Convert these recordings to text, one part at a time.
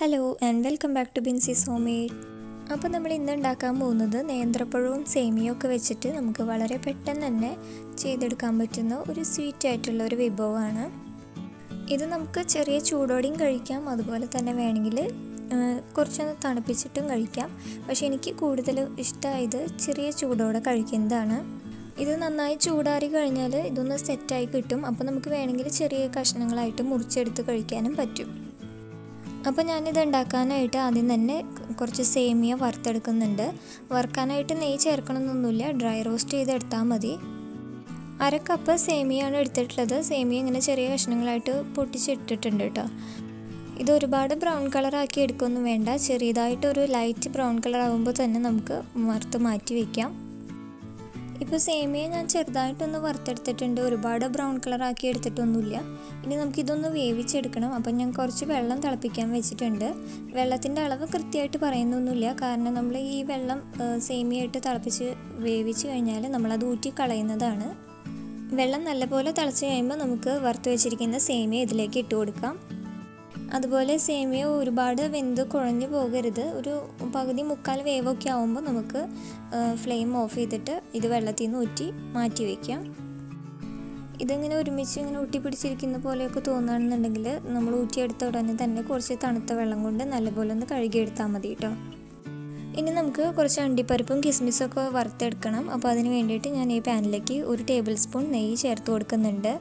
hello and welcome back to Binsy's home made അപ്പോൾ നമ്മൾ ഇന്ന് ഉണ്ടാക്കാൻ പോകുന്നത് നേന്ത്രപ്പഴവും സേമിയയും ഒക്കെ വെച്ചിട്ട് നമുക്ക് വളരെ പെട്ടെന്ന് തന്നെ ചെയ്തെടുക്കാൻ പറ്റുന്ന ഒരു സ്വീറ്റ് ആയിട്ടുള്ള ഒരു വിഭവമാണ് ഇത് നമുക്ക് ചെറിയ ചൂടോടെയും കഴിക്കാം അതുപോലെ തന്നെ വേണമെങ്കിൽ ആ, കുറച്ചൊന്ന് തണുപ്പിച്ചിട്ടും കഴിക്കാം പക്ഷേ എനിക്ക് കൂടുതൽ ഇഷ്ടമായത് ചെറിയ ചൂടോടെ കഴിക്കുന്നതാണ് ഇത് നന്നായി ചൂടാറി കഴിഞ്ഞാൽ ഇതൊന്ന് സെറ്റായി കിട്ടും അപ്പോൾ നമുക്ക് വേണമെങ്കിൽ ചെറിയ കഷ്ണങ്ങളായിട്ട് മുറിച്ചെടുത്ത് കഴിക്കാനും പറ്റും അപ്പോൾ ഞാനിത് ഉണ്ടാക്കാനായിട്ട് ആദ്യം തന്നെ കുറച്ച് സേമിയ വറുത്തെടുക്കുന്നുണ്ട് വറുക്കാനായിട്ട് നെയ്യ് ചേർക്കണമെന്നൊന്നുമില്ല ഡ്രൈ റോസ്റ്റ് ചെയ്തെടുത്താൽ മതി അര കപ്പ് സേമിയാണ് എടുത്തിട്ടുള്ളത് സേമിയ ഇങ്ങനെ ചെറിയ കഷ്ണങ്ങളായിട്ട് പൊട്ടിച്ചിട്ടിട്ടുണ്ട് കേട്ടോ ഇത് ഒരുപാട് ബ്രൗൺ കളറാക്കി എടുക്കൊന്നും വേണ്ട ചെറിയതായിട്ടൊരു ലൈറ്റ് ബ്രൗൺ കളർ ആകുമ്പോൾ തന്നെ നമുക്ക് വറുത്ത് മാറ്റി വയ്ക്കാം ഇപ്പോൾ സേമിയ ഞാൻ ചെറുതായിട്ടൊന്ന് വറുത്തെടുത്തിട്ടുണ്ട് ഒരുപാട് ബ്രൗൺ കളറാക്കി എടുത്തിട്ടൊന്നുമില്ല ഇനി നമുക്കിതൊന്ന് വേവിച്ചെടുക്കണം അപ്പം ഞാൻ കുറച്ച് വെള്ളം തിളപ്പിക്കാൻ വെച്ചിട്ടുണ്ട് വെള്ളത്തിൻ്റെ അളവ് കൃത്യമായിട്ട് പറയുന്നൊന്നുമില്ല കാരണം നമ്മൾ ഈ വെള്ളം ആ, സേമിയയായിട്ട് തിളപ്പിച്ച് വേവിച്ച് കഴിഞ്ഞാൽ നമ്മളത് ഊറ്റി കളയുന്നതാണ് വെള്ളം നല്ലപോലെ തിളച്ച് കഴിയുമ്പോൾ നമുക്ക് വറുത്ത് വെച്ചിരിക്കുന്ന സേമിയ ഇതിലേക്ക് ഇട്ട് കൊടുക്കാം അതുപോലെ സേമിയ ഒരുപാട് വെന്ത് കുഴഞ്ഞു പോകരുത് ഒരു പകുതി മുക്കാൽ വേവൊക്കെ ആവുമ്പോൾ നമുക്ക് ഫ്ലെയിം ഓഫ് ചെയ്തിട്ട് ഇത് വെള്ളത്തിൽ നിന്ന് ഊറ്റി മാറ്റി വയ്ക്കാം ഇതിങ്ങനെ ഒരുമിച്ച് ഇങ്ങനെ ഊട്ടി പിടിച്ചിരിക്കുന്ന പോലെയൊക്കെ തോന്നുകയാണെന്നുണ്ടെങ്കിൽ നമ്മൾ ഊറ്റിയെടുത്ത ഉടനെ തന്നെ കുറച്ച് തണുത്ത വെള്ളം കൊണ്ട് നല്ലപോലെ ഒന്ന് കഴുകിയെടുത്താൽ മതി കേട്ടോ ഇനി നമുക്ക് കുറച്ച് അണ്ടിപ്പരിപ്പും കിസ്മിസും ഒക്കെ വറുത്തെടുക്കണം അപ്പോൾ അതിന് വേണ്ടിയിട്ട് ഞാൻ ഈ പാനിലേക്ക് ഒരു ടേബിൾ സ്പൂൺ നെയ്യ് ചേർത്ത് കൊടുക്കുന്നുണ്ട്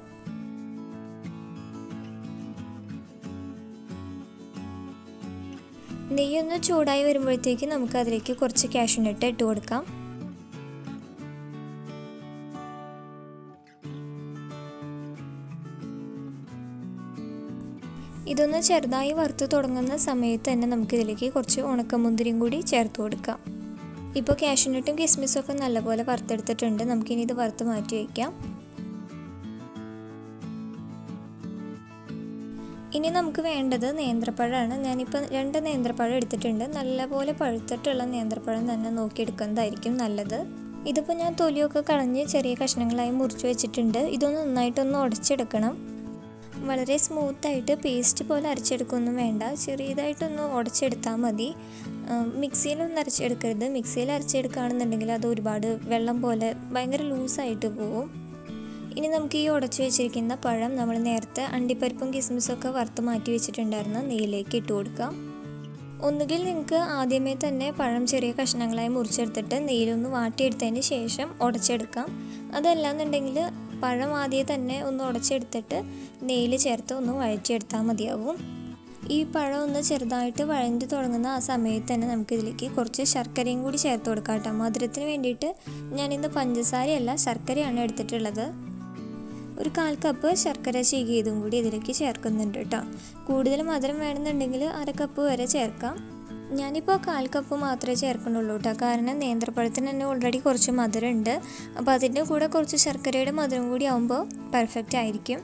നെയ്യൊന്ന് ചൂടായി വരുമ്പോഴത്തേക്ക് നമുക്ക് അതിലേക്ക് കുറച്ച് കാഷ്യൂനട്ട് ഇട്ട് കൊടുക്കാം ഇതൊന്ന് ചെറുതായി വറുത്ത് തുടങ്ങുന്ന സമയത്ത് തന്നെ നമുക്കിതിലേക്ക് കുറച്ച് ഉണക്കമുന്തിരിയും കൂടി ചേർത്ത് കൊടുക്കാം ഇപ്പോൾ കാഷ്യൂനട്ടും കിസ്മിസും ഒക്കെ നല്ലപോലെ വറുത്തെടുത്തിട്ടുണ്ട് നമുക്കിനി ഇത് വറുത്ത് മാറ്റി വയ്ക്കാം ഇനി നമുക്ക് വേണ്ടത് നേന്ത്രപ്പഴമാണ് ഞാനിപ്പോൾ രണ്ട് നേന്ത്രപ്പഴം എടുത്തിട്ടുണ്ട് നല്ലപോലെ പഴുത്തിട്ടുള്ള നേന്ത്രപ്പഴം തന്നെ നോക്കിയെടുക്കുന്നതായിരിക്കും നല്ലത് ഇതിപ്പോൾ ഞാൻ തൊലിയൊക്കെ കളഞ്ഞ് ചെറിയ കഷ്ണങ്ങളായി മുറിച്ച് വെച്ചിട്ടുണ്ട് ഇതൊന്ന് നന്നായിട്ടൊന്ന് ഉടച്ചെടുക്കണം വളരെ സ്മൂത്തായിട്ട് പേസ്റ്റ് പോലെ അരച്ചെടുക്കൊന്നും വേണ്ട ചെറിയതായിട്ടൊന്ന് ഉടച്ചെടുത്താൽ മതി മിക്സിയിലൊന്നും അരച്ചെടുക്കരുത് മിക്സിയിൽ അരച്ചെടുക്കുകയാണെന്നുണ്ടെങ്കിൽ അത് ഒരുപാട് വെള്ളം പോലെ ഭയങ്കര ലൂസായിട്ട് പോവും ഇനി നമുക്ക് ഈ ഉടച്ചു വെച്ചിരിക്കുന്ന പഴം നമ്മൾ നേരത്തെ അണ്ടിപ്പരിപ്പും കിസ്മിസും ഒക്കെ വറുത്ത് മാറ്റി വെച്ചിട്ടുണ്ടായിരുന്ന നെയ്യിലേക്ക് ഇട്ട് കൊടുക്കാം ഒന്നുകിൽ നിങ്ങൾക്ക് ആദ്യമേ തന്നെ പഴം ചെറിയ കഷ്ണങ്ങളായി മുറിച്ചെടുത്തിട്ട് നെയ്യിലൊന്ന് വാട്ടിയെടുത്തതിന് ശേഷം ഉടച്ചെടുക്കാം അതല്ലാന്നുണ്ടെങ്കിൽ പഴം ആദ്യം തന്നെ ഒന്ന് ഉടച്ചെടുത്തിട്ട് നെയ്യിൽ ചേർത്ത് ഒന്ന് വഴറ്റിയെടുത്താൽ മതിയാവും ഈ പഴം ഒന്ന് ചെറുതായിട്ട് വഴഞ്ഞു തുടങ്ങുന്ന ആ സമയത്ത് തന്നെ നമുക്കിതിലേക്ക് കുറച്ച് ശർക്കരയും കൂടി ചേർത്ത് കൊടുക്കാം കേട്ടോ മധുരത്തിന് വേണ്ടിയിട്ട് ഞാനിന്ന് പഞ്ചസാരയല്ല ശർക്കരയാണ് എടുത്തിട്ടുള്ളത് ഒരു കാൽ കപ്പ് ശർക്കര ചീകിയതും കൂടി ഇതിലേക്ക് ചേർക്കുന്നുണ്ട് കേട്ടോ കൂടുതൽ മധുരം വേണമെന്നുണ്ടെങ്കിൽ അര കപ്പ് വരെ ചേർക്കാം ഞാനിപ്പോൾ കാൽ കപ്പ് മാത്രമേ ചേർക്കുന്നുള്ളൂ കേട്ടോ കാരണം നേന്ത്രപ്പഴത്തിന് തന്നെ ഓൾറെഡി കുറച്ച് മധുരം ഉണ്ട് അപ്പോൾ അതിൻ്റെ കൂടെ കുറച്ച് ശർക്കരയുടെ മധുരം കൂടി ആകുമ്പോൾ പെർഫെക്റ്റ് ആയിരിക്കും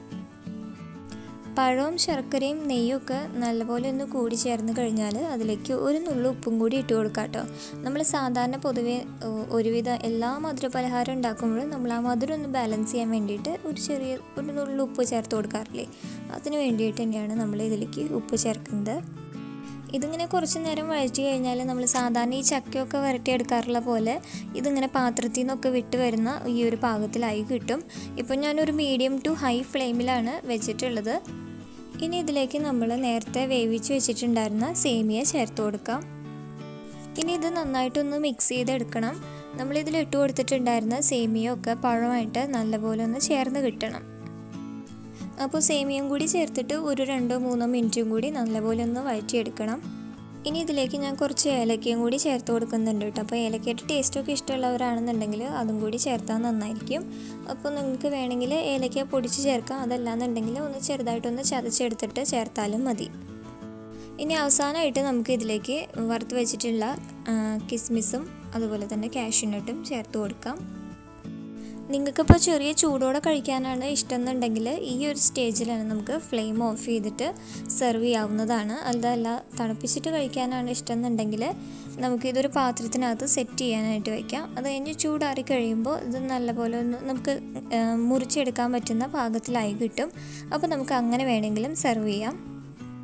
പഴവും ശർക്കരയും നെയ്യും ഒക്കെ നല്ലപോലെ ഒന്ന് കൂടി ചേർന്ന് കഴിഞ്ഞാൽ അതിലേക്ക് ഒരു നുള്ളു ഉപ്പും കൂടി ഇട്ട് കൊടുക്കാം കേട്ടോ നമ്മൾ സാധാരണ പൊതുവെ ഏഹ്, ഒരുവിധ എല്ലാ മധുര പലഹാരം ഉണ്ടാക്കുമ്പോഴും നമ്മൾ ആ മധുരം ഒന്ന് ബാലൻസ് ചെയ്യാൻ വേണ്ടിയിട്ട് ഒരു ചെറിയ ഒരു നുള്ളു ഉപ്പ് ചേർത്ത് കൊടുക്കാറില്ലേ അതിന് വേണ്ടിയിട്ട് തന്നെയാണ് നമ്മൾ ഇതിലേക്ക് ഉപ്പ് ചേർക്കുന്നത് ഇതിങ്ങനെ കുറച്ച് നേരം വഴറ്റി കഴിഞ്ഞാൽ നമ്മൾ സാധാരണ ഈ ചക്കയൊക്കെ വരട്ടിയെടുക്കാറുള്ള പോലെ ഇതിങ്ങനെ പാത്രത്തിൽ നിന്നൊക്കെ വിട്ട് വരുന്ന ഈ ഒരു പാകത്തിലായി കിട്ടും ഇപ്പം ഞാനൊരു മീഡിയം ടു ഹൈ ഫ്ലെയിമിലാണ് വെച്ചിട്ടുള്ളത് ഇനി ഇതിലേക്ക് നമ്മൾ നേരത്തെ വേവിച്ച് വെച്ചിട്ടുണ്ടായിരുന്ന സേമിയ ചേർത്ത് കൊടുക്കാം ഇനി ഇത് നന്നായിട്ടൊന്ന് മിക്സ് ചെയ്തെടുക്കണം നമ്മളിതിൽ ഇട്ട് കൊടുത്തിട്ടുണ്ടായിരുന്ന സേമിയൊക്കെ പഴമായിട്ട് നല്ലപോലെ ഒന്ന് ചേർന്ന് കിട്ടണം അപ്പോൾ സേമിയയും കൂടി ചേർത്തിട്ട് ഒരു രണ്ടോ മൂന്നോ മിനിറ്റും കൂടി നല്ലപോലെ ഒന്ന് വഴറ്റിയെടുക്കണം ഇനി ഇതിലേക്ക് ഞാൻ കുറച്ച് ഏലക്കയും കൂടി ചേർത്ത് കൊടുക്കുന്നുണ്ട് കേട്ടോ അപ്പോൾ ഏലക്കയുടെ ടേസ്റ്റൊക്കെ ഇഷ്ടമുള്ളവരാണെന്നുണ്ടെങ്കിൽ അതും കൂടി ചേർത്താൽ നന്നായിരിക്കും അപ്പോൾ നിങ്ങൾക്ക് വേണമെങ്കിൽ ഏലക്ക പൊടിച്ച് ചേർക്കാം അതല്ലാന്നുണ്ടെങ്കിൽ ഒന്ന് ചെറുതായിട്ടൊന്ന് ചതച്ചെടുത്തിട്ട് ചേർത്താലും മതി ഇനി അവസാനമായിട്ട് നമുക്ക് ഇതിലേക്ക് വറുത്ത് വെച്ചിട്ടുള്ള ആ, കിസ്മിസും അതുപോലെ തന്നെ കാഷ്യൂനട്ടും ചേർത്ത് കൊടുക്കാം നിങ്ങൾക്കിപ്പോൾ ചെറിയ ചൂടോടെ കഴിക്കാനാണ് ഇഷ്ടം എന്നുണ്ടെങ്കിൽ ഈ ഒരു സ്റ്റേജിലാണ് നമുക്ക് ഫ്ലെയിം ഓഫ് ചെയ്തിട്ട് സെർവ് ചെയ്യാവുന്നതാണ് അതല്ല തണുപ്പിച്ചിട്ട് കഴിക്കാനാണ് ഇഷ്ടം എന്നുണ്ടെങ്കിൽ നമുക്കിതൊരു പാത്രത്തിനകത്ത് സെറ്റ് ചെയ്യാനായിട്ട് വയ്ക്കാം അത് കഴിഞ്ഞ് ചൂടാറി കഴിയുമ്പോൾ ഇത് നല്ലപോലെ ഒന്ന് നമുക്ക് ആ, മുറിച്ചെടുക്കാൻ പറ്റുന്ന പാകത്തിലായി കിട്ടും അപ്പോൾ നമുക്ക് അങ്ങനെ വേണമെങ്കിലും സെർവ് ചെയ്യാം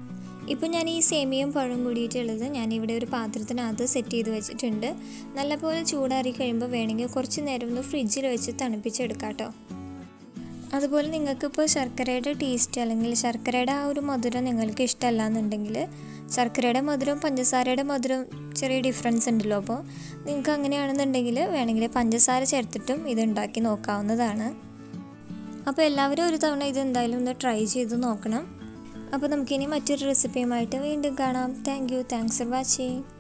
ഇപ്പോൾ ഞാൻ ഈ സേമിയയും പഴം കൂടിയിട്ടുള്ളത് ഞാൻ ഇവിടെ ഒരു പാത്രത്തിനകത്ത് സെറ്റ് ചെയ്ത് വെച്ചിട്ടുണ്ട് നല്ലപോലെ ചൂടാറി കഴിയുമ്പോൾ വേണമെങ്കിൽ കുറച്ച് നേരം ഒന്ന് ഫ്രിഡ്ജിൽ വെച്ച് തണുപ്പിച്ചെടുക്കാം കേട്ടോ അതുപോലെ നിങ്ങൾക്കിപ്പോൾ ശർക്കരയുടെ ടേസ്റ്റ് അല്ലെങ്കിൽ ശർക്കരയുടെ ആ ഒരു മധുരം നിങ്ങൾക്ക് ഇഷ്ടമല്ല എന്നുണ്ടെങ്കിൽ ശർക്കരയുടെ മധുരവും പഞ്ചസാരയുടെ മധുരവും ചെറിയ ഡിഫറൻസ് ഉണ്ടല്ലോ അപ്പോൾ നിങ്ങൾക്ക് അങ്ങനെയാണെന്നുണ്ടെങ്കിൽ വേണമെങ്കിൽ പഞ്ചസാര ചേർത്തിട്ടും ഇത് ഉണ്ടാക്കി നോക്കാവുന്നതാണ് അപ്പോൾ എല്ലാവരും ഒരു തവണ ഇത് എന്തായാലും ഒന്ന് ട്രൈ ചെയ്ത് നോക്കണം അപ്പോൾ നമുക്കിനി മറ്റൊരു റെസിപ്പിയുമായിട്ട് വീണ്ടും കാണാം thank you thanks for watching